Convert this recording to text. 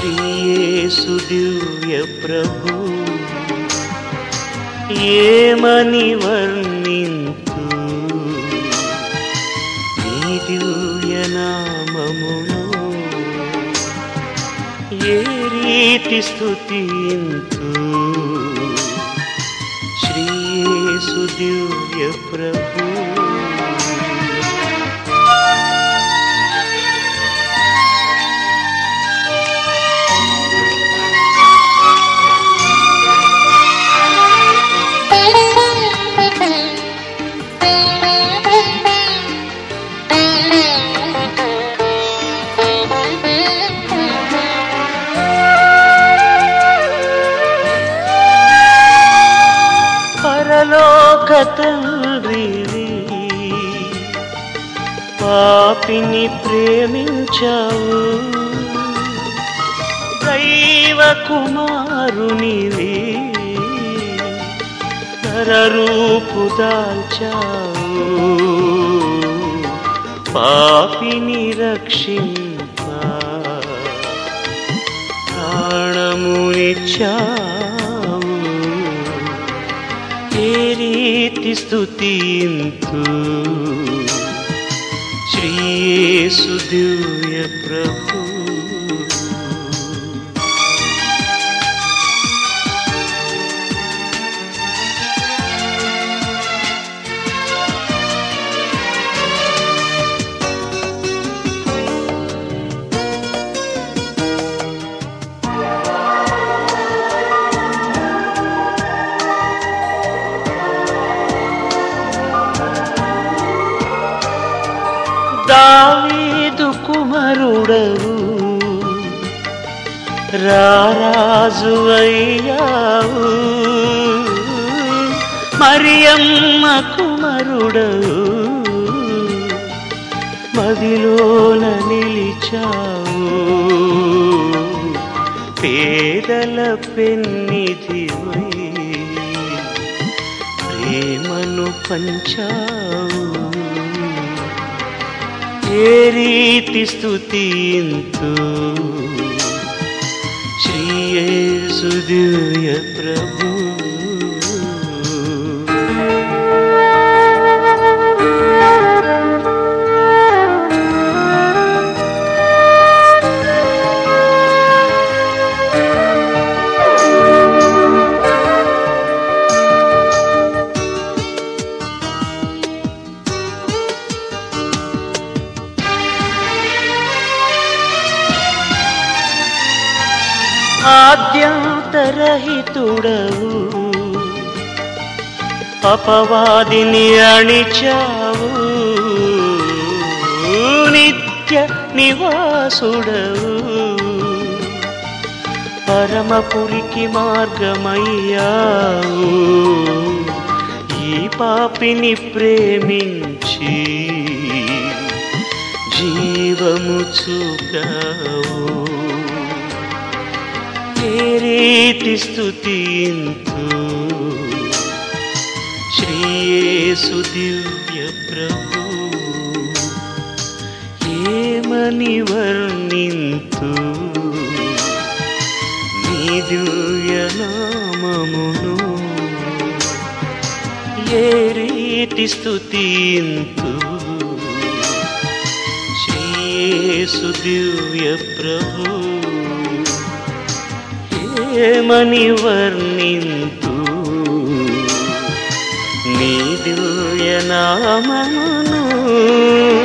శ్రీయేసు దివ్య ప్రభు ఏమని వర్ణింతు నీ దివ్య నామమును ఏ రీతి స్థుతింతు శ్రీయేసు దివ్య ప్రభు పరలోక తండ్రివి పాపిని ప్రేమించావు దైవ కుమారునివి నరరూపు దాల్చావు పాపిని రక్షింప ప్రాణమునిచ్చావు ఏ రీతి స్థుతింతు శ్రీయేసు దివ్య ప్రభు దావీదు కుమరుడవు రారాజు అయ్యావు మరియమ్మ కుమరుడవు మదిలోన నిలిచావు పేదల పెన్నిధివై ప్రేమను పంచావు ఏ రీతి స్థుతింతు శ్రీయేసు దివ్య ప్రభు ఆద్యంతరహితుడవు అపవాదిని అణిచావు నిత్య నివాసుడవు పరమపురికి మార్గమయ్యావు ఈ పాపిని ప్రేమించి జీవము చూపావు ఏ రీతి స్థుతింతు శ్రీయేసు దివ్య ప్రభు ఏమని వర్ణింతు నీ దివ్య నామమును ఏ రీతి స్థుతింతు శ్రీయేసు దివ్య ప్రభు ఏమని వర్ణింతు నీ దివ్య నామమును